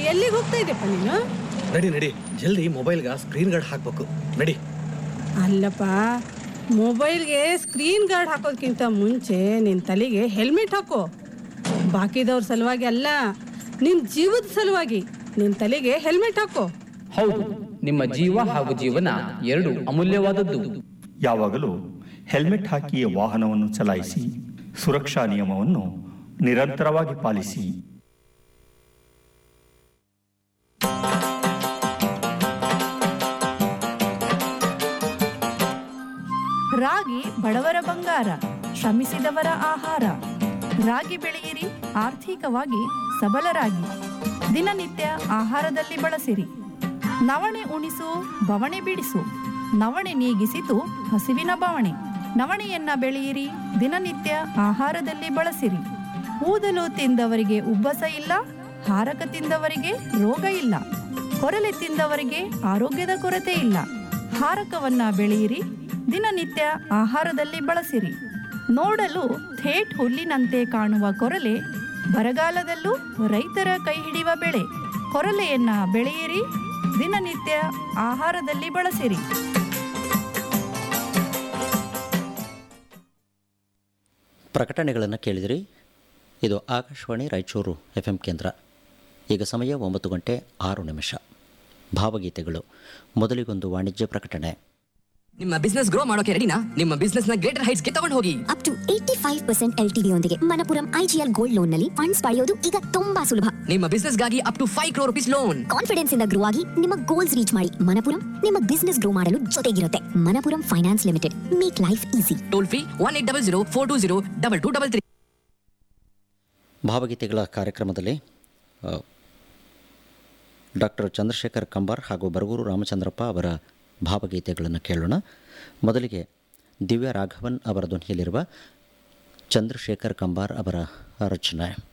ಎಲ್ಲಿಗೆ ಹೋಗ್ತಾ ಇದೆಯಪ್ಪ ನೀನು ನಡಿ ನಡಿ ಜಲ್ದಿ ಮೊಬೈಲ್ಗೆ ಸ್ಕ್ರೀನ್ ಗಾರ್ಡ್ ಹಾಕ್ಬೇಕು ನಡಿ ಅಲ್ಲಪ್ಪ ಮೊಬೈಲ್ಗೆ ಸ್ಕ್ರೀನ್ ಗಾರ್ಡ್ ಹಾಕೋದಕ್ಕಿಂತ ಮುಂಚೆ ನಿನ್ನ ತಲೆಗೆ ಹೆಲ್ಮೆಟ್ ಹಾಕೋ ಬಾಕಿದವ್ರ ಸಲುವಾಗಿ ಅಲ್ಲ ನಿನ್ನ ಜೀವದ ಸಲುವಾಗಿ ನಿನ್ನ ತಲೆಗೆ ಹೆಲ್ಮೆಟ್ ಹಾಕೋ ಹೌದು ನಿಮ್ಮ ಜೀವ ಹಾಗೂ ಜೀವನ ಎರಡು ಅಮೂಲ್ಯವಾದದ್ದು ಯಾವಾಗಲೂ ಹೆಲ್ಮೆಟ್ ಹಾಕಿ ವಾಹನವನ್ನು ಚಲಾಯಿಸಿ ಸುರಕ್ಷಾ ನಿಯಮವನ್ನು ನಿರಂತರವಾಗಿ ಪಾಲಿಸಿ ರಾಗಿ ಬಡವರ ಬಂಗಾರ ಶ್ರಮಿಸಿದವರ ಆಹಾರ ರಾಗಿ ಬೆಳೆಯಿರಿ ಆರ್ಥಿಕವಾಗಿ ಸಬಲರಾಗಿ ದಿನನಿತ್ಯ ಆಹಾರದಲ್ಲಿ ಬಳಸಿರಿ ನವಣೆ ಉಣಿಸು ಬವಣೆ ಬಿಡಿಸು ನವಣೆ ನೀಗಿಸಿತು ಹಸಿವಿನ ಬವಣೆ ನವಣೆಯನ್ನ ಬೆಳೆಯಿರಿ ದಿನನಿತ್ಯ ಆಹಾರದಲ್ಲಿ ಬಳಸಿರಿ ಊದಲು ತಿಂದವರಿಗೆ ಉಬ್ಬಸ ಇಲ್ಲ ಹಾರಕ ತಿಂದವರಿಗೆ ರೋಗ ಇಲ್ಲ ಕೊರಲೆ ತಿಂದವರಿಗೆ ಆರೋಗ್ಯದ ಕೊರತೆ ಇಲ್ಲ ಹಾರಕವನ್ನ ಬೆಳೆಯಿರಿ ದಿನನಿತ್ಯ ಆಹಾರದಲ್ಲಿ ಬಳಸಿರಿ ನೋಡಲು ಥೇಟ್ ಹುಲ್ಲಿನಂತೆ ಕಾಣುವ ಕೊರಲೆ ಬರಗಾಲದಲ್ಲೂ ರೈತರ ಕೈ ಹಿಡಿಯುವ ಬೆಳೆ ಕೊರಲೆಯನ್ನ ಬೆಳೆಯಿರಿ ದಿನನಿತ್ಯ ಆಹಾರದಲ್ಲಿ ಬಳಸಿರಿ ಪ್ರಕಟಣೆಗಳನ್ನು ಕೇಳಿದಿರಿ ಇದು ಆಕಾಶವಾಣಿ ರಾಯಚೂರು ಎಫ್ ಎಂ ಕೇಂದ್ರ ಈಗ ಸಮಯ ಒಂಬತ್ತು ಗಂಟೆ ಆರು ನಿಮಿಷ ಭಾವಗೀತೆಗಳು ಮೊದಲಿಗೊಂದು ವಾಣಿಜ್ಯ ಪ್ರಕಟಣೆ ನಿಮ್ಮ ಬಿಸ್ನೆಸ್ ಗ್ರೋ ಮಾಡೋಕೆ ರೆಡಿನಾ ನಿಮ್ಮ ಬಿಸ್ನೆಸ್ ನ ಗ್ರೇಟರ್ ಹೈಟ್ಸ್ ಗೆ ತಗೊಂಡು ಹೋಗಿ up to eighty five percent L T ಯೊಂದಿಗೆ ಮನಪುರಂ ಐಜಿಎಲ್ ಗೋಲ್ಡ್ ಲೋನ್ ನಲ್ಲಿ ಫಂಡ್ಸ್ ಪಡೆಯೋದು ಈಗ ತುಂಬಾ ಸುಲಭ ನಿಮ್ಮ ಬಿಸ್ನೆಸ್ ಗಾಗಿ up to five crore rupees loan confidence ಇಂದ ಗ್ರೋ ಆಗಿ ನಿಮ್ಮ ಗೋಲ್ಸ್ ರೀಚ್ ಮಾಡಿ ಮನಪುರಂ ನಿಮ್ಮ ಬಿಸ್ನೆಸ್ ಗ್ರೋ ಮಾಡಲು ಜೊತೆಗಿರುತ್ತೆ Manappuram finance limited make life easy toll free one eight double zero four two zero double two double three ಭಾವಗೀತೆಗಳ ಕಾರ್ಯಕ್ರಮದಲ್ಲಿ ಡಾಕ್ಟರ್ ಚಂದ್ರಶೇಖರ್ ಕಂಬಾರ್ ಹಾಗೂ ಬರಗೂರು ರಾಮಚಂದ್ರಪ್ಪ ಅವರ ಭಾವಗೀತೆಗಳನ್ನು ಕೇಳೋಣ ಮೊದಲಿಗೆ ದಿವ್ಯ ರಾಘವನ್ ಅವರ ಧ್ವನಿಯಲ್ಲಿರುವ ಚಂದ್ರಶೇಖರ್ ಕಂಬಾರ್ ಅವರ ರಚನೆ